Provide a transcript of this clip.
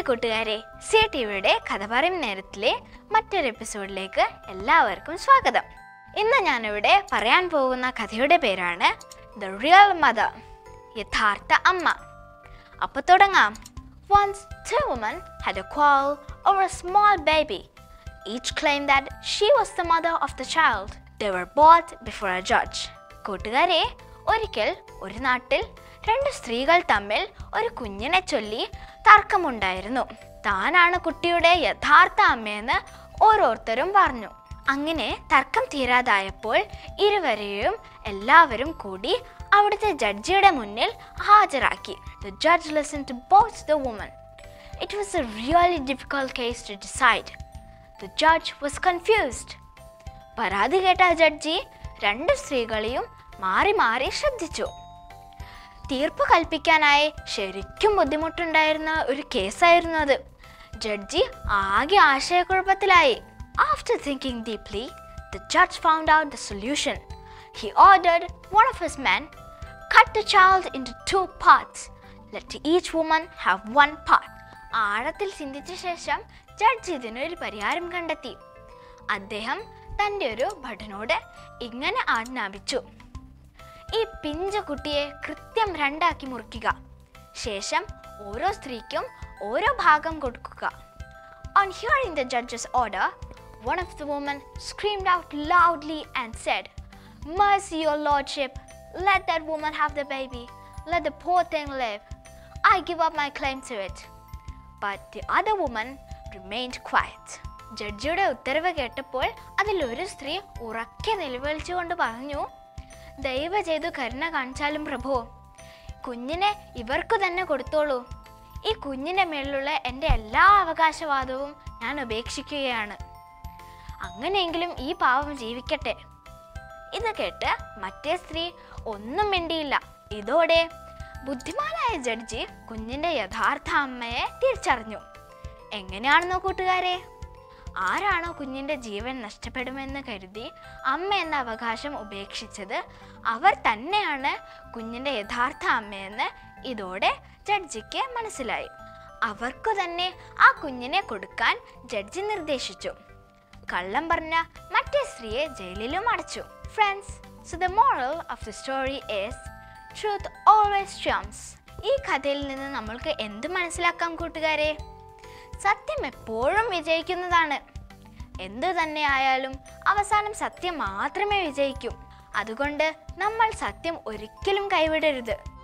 കൂട്ടുകാരെ C T വിയുടെ കഥ പറയും നേരത്തിലെ മറ്റൊരു എപ്പിസോഡിലേക്ക് എല്ലാവർക്കും സ്വാഗതം ഇന്ന് ഞാനിവിടെ പറയാൻ പോകുന്ന കഥയുടെ പേരാണ് ദ റിയൽ മദർ യഥാർത്ഥ അമ്മ അപ്പോൾ തുടങ്ങാം Once two women had a quarrel over a small baby. Each claimed that she was the mother of the child. They were brought before a judge. കൂട്ടുകാരെ ഒരിക്കൽ ഒരു നാട്ടിൽ രണ്ട് സ്ത്രീകൾ തമ്മിൽ ഒരു കുഞ്ഞിനെ ചൊല്ലി തർക്കമുണ്ടായിരുന്നു താനാണ് കുട്ടിയുടെ യഥാർത്ഥ അമ്മയെന്ന് ഓരോരുത്തരും പറഞ്ഞു അങ്ങനെ തർക്കം തീരാതായപ്പോൾ ഇരുവരെയും എല്ലാവരും കൂടി അവിടുത്തെ ജഡ്ജിയുടെ മുന്നിൽ ഹാജരാക്കി The judge listened to both the women. It was a really difficult case to decide. The judge was confused. പരാതി കേട്ട ജഡ്ജി രണ്ട് സ്ത്രീകളെയും മാറി മാറി ശ്രദ്ധിച്ചു തീർപ്പ് കൽപ്പിക്കാനായി ശരിക്കും ബുദ്ധിമുട്ടുണ്ടായിരുന്ന ഒരു കേസായിരുന്നു അത് ജഡ്ജി ആകെ ആശയക്കുഴപ്പത്തിലായി after thinking deeply the judge found out the solution he ordered one of his man cut the child in two parts let each woman have one part ആഴത്തിൽ ചിന്തിച്ച ശേഷം ജഡ്ജ് ഇതിനൊരു പരിഹാരം കണ്ടെത്തി അദ്ദേഹം തൻ്റെ ഒരു ഭടനോട് ഇങ്ങനെ ആജ്ഞാപിച്ചു ഈ പിഞ്ചു കുട്ടിയെ കൃത്യം രണ്ടാക്കി മുറിക്കുക ശേഷം ഓരോ സ്ത്രീക്കും ഓരോ ഭാഗം കൊടുക്കുക On hearing the judge's order, one of the women screamed out loudly and said, Mercy, your lordship, let that woman have the baby. Let the poor thing live. I give up my claim to it. But the other woman remained quiet. ജഡ്ജിയുടെ ഉത്തരവ് കേട്ടപ്പോൾ അതിലൊരു സ്ത്രീ ഉറക്കെ നിലവിളിച്ചുകൊണ്ട് പറഞ്ഞു ദയവ് ചെയ്തു കരുണ കാണിച്ചാലും പ്രഭു കുഞ്ഞിനെ ഇവർക്ക് തന്നെ കൊടുത്തോളൂ ഈ കുഞ്ഞിൻ്റെ മേളിലുള്ള എൻ്റെ എല്ലാ അവകാശവാദവും ഞാൻ ഉപേക്ഷിക്കുകയാണ് അങ്ങനെയെങ്കിലും ഈ പാവം ജീവിക്കട്ടെ ഇത് കേട്ട് മറ്റേ സ്ത്രീ ഒന്നും മിണ്ടിയില്ല ഇതോടെ ബുദ്ധിമാനായ ജഡ്ജി കുഞ്ഞിന്റെ യഥാർത്ഥ അമ്മയെ തിരിച്ചറിഞ്ഞു എങ്ങനെയാണെന്നോ കൂട്ടുകാരെ ആരാണോ കുഞ്ഞിന്റെ ജീവൻ നഷ്ടപ്പെടുമെന്ന് കരുതി അമ്മ എന്ന അവകാശം ഉപേക്ഷിച്ചത് അവർ തന്നെയാണ് കുഞ്ഞിന്റെ യഥാർത്ഥ അമ്മയെന്ന് ഇതോടെ ജഡ്ജിക്ക് മനസ്സിലായി അവർക്കു തന്നെ ആ കുഞ്ഞിനെ കൊടുക്കാൻ ജഡ്ജി നിർദ്ദേശിച്ചു കള്ളം പറഞ്ഞ മറ്റേ സ്ത്രീയെ ജയിലിലും അടച്ചു friends so the moral of the story is truth always triumphs ഈ കഥയിൽ നിന്ന് നമ്മൾക്ക് എന്ത് മനസ്സിലാക്കാം കൂട്ടുകാരെ സത്യം എപ്പോഴും വിജയിക്കുന്നതാണ് എന്തു തന്നെ ആയാലും അവസാനം സത്യം മാത്രമേ വിജയിക്കൂ അതുകൊണ്ട് നമ്മൾ സത്യം ഒരിക്കലും കൈവിടരുത്